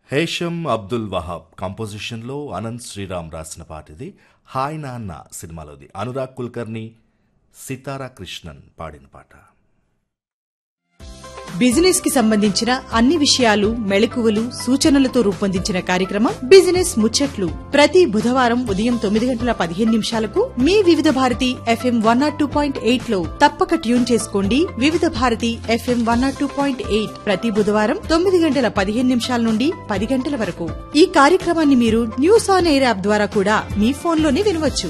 హేషం అబ్దుల్ వహాబ్ కంపోజిషన్లో అనంత్ శ్రీరామ్ రాసిన పాట ఇది హాయ్ నాన్న సినిమాలోది అనురాగ్ కుల్కర్ని సితారా కృష్ణన్ పాడిన పాట బిజినెస్ కి సంబంధించిన అన్ని విషయాలు మెళకువలు సూచనలతో రూపొందించిన కార్యక్రమం బిజినెస్ ముచ్చట్లు ప్రతి బుధవారం ఉదయం తొమ్మిది గంటల పదిహేను నిమిషాలకు మీ Vividh Bharati FM one nought two point eight లో తప్పక ట్యూన్ చేసుకోండి Vividh Bharati FM one nought two point eight ప్రతి బుధవారం తొమ్మిది గంటల పదిహేను నిమిషాల నుండి పది గంటల వరకు ఈ కార్యక్రమాన్ని మీరు న్యూస్ ఆన్ ఎయిర్ యాప్ ద్వారా కూడా మీ ఫోన్లోనే వినవచ్చు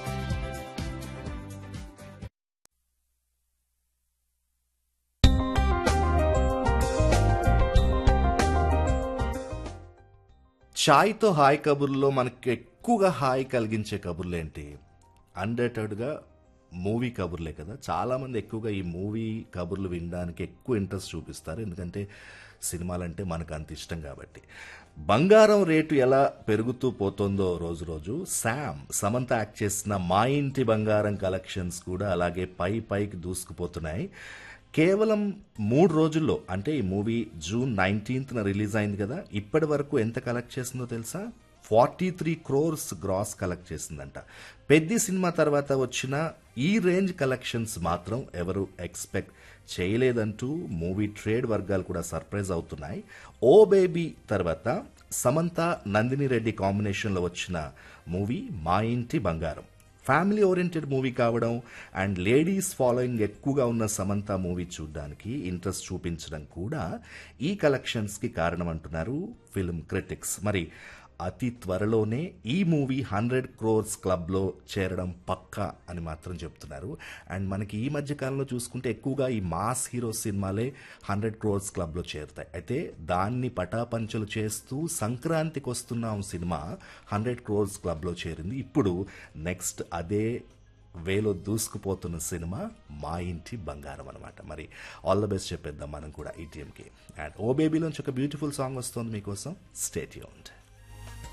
ఛాయ్తో హాయ్ కబుర్లో మనకి ఎక్కువగా హాయ్ కలిగించే కబుర్లు ఏంటి అన్డేటెడ్గా మూవీ కబుర్లే కదా చాలామంది ఎక్కువగా ఈ మూవీ కబుర్లు వినడానికి ఎక్కువ ఇంట్రెస్ట్ చూపిస్తారు ఎందుకంటే సినిమాలంటే మనకు అంత ఇష్టం కాబట్టి బంగారం రేటు ఎలా పెరుగుతూ పోతుందో రోజు రోజు శామ్ సమంత యాక్ట్ చేసిన మా ఇంటి బంగారం కలెక్షన్స్ కూడా అలాగే పై పైకి దూసుకుపోతున్నాయి కేవలం మూడు రోజుల్లో అంటే ఈ మూవీ జూన్ నైన్టీన్త్న రిలీజ్ అయింది కదా ఇప్పటి వరకు ఎంత కలెక్ట్ చేసిందో తెలుసా forty three crores gross collect చేసిందంట పెద్ద సినిమా తర్వాత వచ్చిన ఈ రేంజ్ కలెక్షన్స్ మాత్రం ఎవరు ఎక్స్పెక్ట్ చేయలేదంటూ మూవీ ట్రేడ్ వర్గాలు కూడా సర్ప్రైజ్ అవుతున్నాయి ఓ బేబీ తర్వాత సమంత నందిని రెడ్డి కాంబినేషన్లో వచ్చిన మూవీ మా ఇంటి బంగారం ఫ్యామిలీ ఓరియంటెడ్ మూవీ కావడం అండ్ లేడీస్ ఫాలోయింగ్ ఎక్కువగా ఉన్న సమంత మూవీ చూడడానికి ఇంట్రెస్ట్ చూపించడం కూడా ఈ కలెక్షన్స్కి కారణం అంటున్నారు ఫిల్మ్ క్రిటిక్స్ మరి అతి త్వరలోనే ఈ మూవీ హండ్రెడ్ క్రోర్స్ క్లబ్లో చేరడం పక్కా అని మాత్రం చెప్తున్నారు అండ్ మనకి ఈ మధ్య కాలంలో చూసుకుంటే ఎక్కువగా ఈ మాస్ హీరో సినిమాలే హండ్రెడ్ క్రోర్స్ క్లబ్లో చేరుతాయి అయితే దాన్ని పటాపంచలు చేస్తూ సంక్రాంతికి వస్తున్నాం సినిమా హండ్రెడ్ క్రోర్స్ క్లబ్లో చేరింది ఇప్పుడు నెక్స్ట్ అదే వేలో దూసుకుపోతున్న సినిమా మా ఇంటి బంగారం అనమాట మరి ఆల్ ద బెస్ట్ చెప్పేద్దాం మనం కూడా ఈ టీంకి అండ్ ఓ బేబీలోంచి ఒక బ్యూటిఫుల్ సాంగ్ వస్తుంది మీకోసం స్టేట్ యూన్డ్